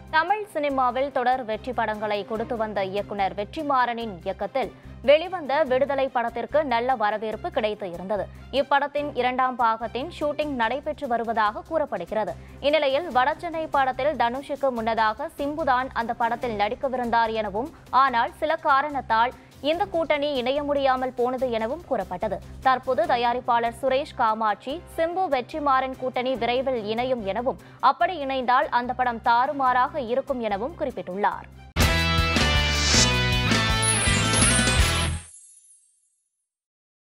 தமிழ் சினிமாவில் தொடர் வெற்றி படங்களை கொடுத்து வந்த இயக்குனர் வெற்றிமாறனின் இயக்கத்தில் வெளிவந்த விடுதலை படத்திற்கு நல்ல வரவேற்பு கிடைத்து இருந்தது இப்படத்தின் இரண்டாம் பாகத்தின் ஷூட்டிங் நடைபெற்று வருவதாக கூறப்படுகிறது இந்நிலையில் வடசென்னை படத்தில் தனுஷுக்கு முன்னதாக சிம்புதான் அந்த படத்தில் நடிக்கவிருந்தார் எனவும் ஆனால் சில காரணத்தால் இந்த கூட்டணி இணைய முடியாமல் போனது எனவும் கூறப்பட்டது தற்போது தயாரிப்பாளர் சுரேஷ் காமாட்சி சிம்பு வெற்றிமாறன் கூட்டணி விரைவில் இணையும் எனவும் அப்படி இணைந்தால் அந்த படம் தாறுமாறாக இருக்கும் எனவும் குறிப்பிட்டுள்ளார்